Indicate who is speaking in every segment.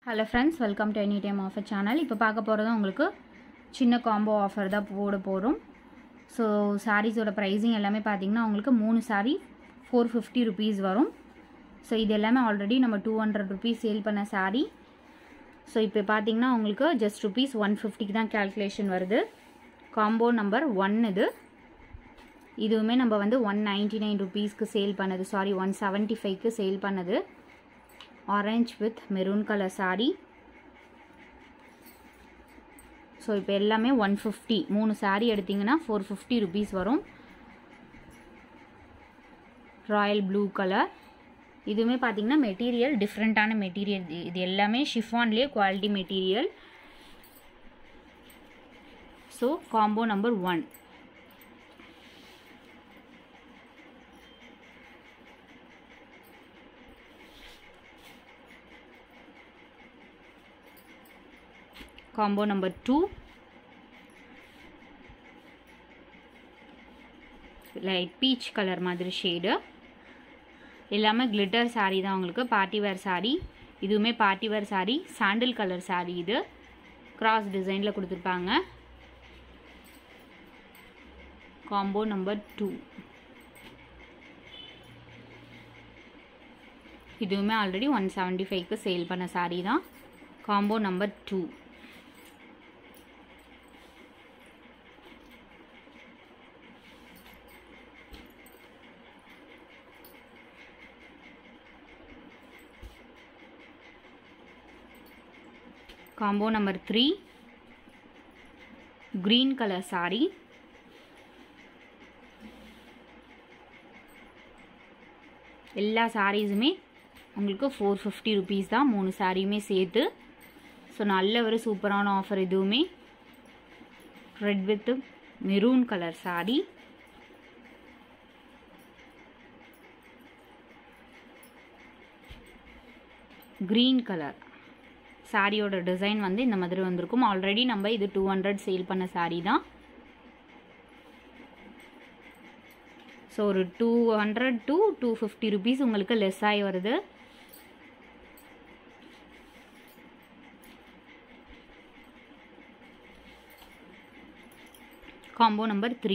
Speaker 1: hello friends welcome to any time offer channel இப்போ பார்க்க போகிறது உங்களுக்கு சின்ன காம்போ ஆஃபர் தான் போட போகிறோம் ஸோ சாரீஸோட ப்ரைஸிங் எல்லாமே பார்த்தீங்கன்னா உங்களுக்கு மூணு சாரீ ஃபோர் ஃபிஃப்டி ருபீஸ் வரும் ஸோ இது எல்லாமே ஆல்ரெடி நம்ம டூ ஹண்ட்ரட் ருபீஸ் சேல் பண்ண சாரீ ஸோ இப்போ பார்த்தீங்கன்னா உங்களுக்கு ஜஸ்ட் ருபீஸ் ஒன் ஃபிஃப்டிக்கு தான் கேல்குலேஷன் வருது காம்போ நம்பர் ஒன் இது இதுவுமே நம்ம வந்து ஒன் நைன்டி நைன் ருபீஸ்க்கு சேல் பண்ணது சாரி ஒன் செவன்ட்டி ஃபைவ்க்கு சேல் பண்ணது orange with maroon colour sari so இப்போ எல்லாமே ஒன் ஃபிஃப்டி மூணு சாரீ எடுத்திங்கன்னா ஃபோர் ஃபிஃப்டி ருபீஸ் வரும் ராயல் ப்ளூ கலர் இதுவுமே பார்த்தீங்கன்னா மெட்டீரியல் டிஃப்ரெண்ட்டான மெட்டீரியல் இது எல்லாமே ஷிஃபான்லேயே quality material so combo number one combo number two light peach colour மாதிரி ஷேடு எல்லாமே கிளிட்டர் சாரீ தான் உங்களுக்கு பார்ட்டி வேர் சாரீ இதுவுமே பார்ட்டி வேர் சாரீ சாண்டில் கலர் சாரீ இது கிராஸ் டிசைனில் கொடுத்துருப்பாங்க காம்போ நம்பர் டூ இதுவுமே ஆல்ரெடி ஒன் செவன்ட்டி ஃபைவ்க்கு சேல் பண்ண சாரீ தான் combo number two combo number three green colour sari எல்லா சாரீஸுமே உங்களுக்கு ஃபோர் ஃபிஃப்டி ருபீஸ் தான் மூணு சாரியுமே சேர்த்து ஸோ நல்ல ஒரு சூப்பரான ஆஃபர் இதுவுமே red with maroon colour sari green colour சாரியோட டிசைன் வந்து இந்த மாதிரி வந்திருக்கும் ஆல்ரெடி நம்ம இது டூ ஹண்ட்ரட் சேல் பண்ண சாரீ தான் ஸோ ஒரு two hundred to two fifty rupees உங்களுக்கு லெஸ் ஆகி வருது combo number three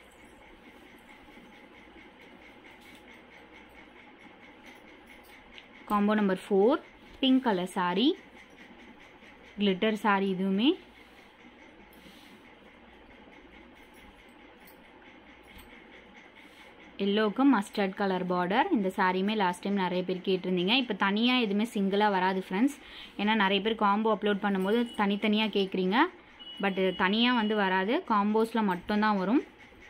Speaker 1: combo number four pink colour sari glitter sari இதுவுமே எல்லோவுக்கு மஸ்டர்ட் கலர் பார்டர் இந்த சாரியுமே லாஸ்ட் டைம் நிறைய பேர் கேட்டிருந்தீங்க இப்போ தனியாக எதுவுமே சிங்கிளாக வராது ஃப்ரெண்ட்ஸ் ஏன்னா நிறைய பேர் காம்போ அப்லோட் பண்ணும்போது தனித்தனியாக கேட்குறீங்க பட் தனியாக வந்து வராது காம்போஸில் மட்டும்தான் வரும்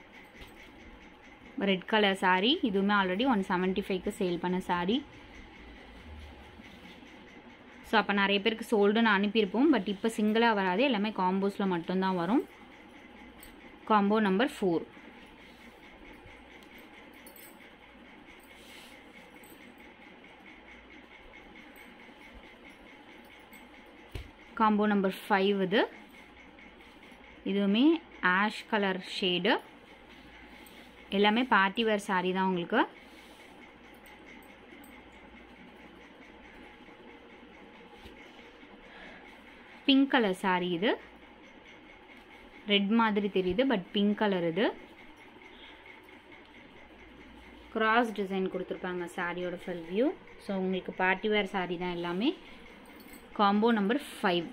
Speaker 1: ரெட் கலர் சாரீ இதுவுமே ஆல்ரெடி ஒன் செவன்ட்டி ஃபைவ்க்கு சேல் பண்ண சாரீ ஸோ அப்போ நிறைய பேருக்கு சோல்டுன்னு அனுப்பியிருப்போம் பட் இப்போ சிங்கிளாக வராது எல்லாமே காம்போஸில் மட்டும்தான் வரும் combo number four combo number five இது இதுவுமே ஆஷ் கலர் ஷேடு எல்லாமே பார்ட்டி வேர் சாரீ தான் உங்களுக்கு பிங்க் கலர் சாரீ இது ரெட் மாதிரி தெரியுது பட் பிங்க் கலர் இது கிராஸ் டிசைன் கொடுத்துருப்பாங்க சாரியோட ஃபுல் வியூ ஸோ உங்களுக்கு பார்ட்டி வேர் சாரீ தான் எல்லாமே காம்போ நம்பர் ஃபைவ்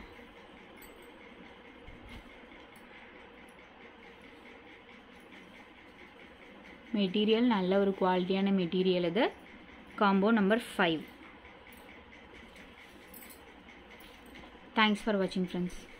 Speaker 1: மெட்டீரியல் நல்ல ஒரு குவாலிட்டியான மெட்டீரியல் இது combo number five thanks for வாட்சிங் ஃப்ரெண்ட்ஸ்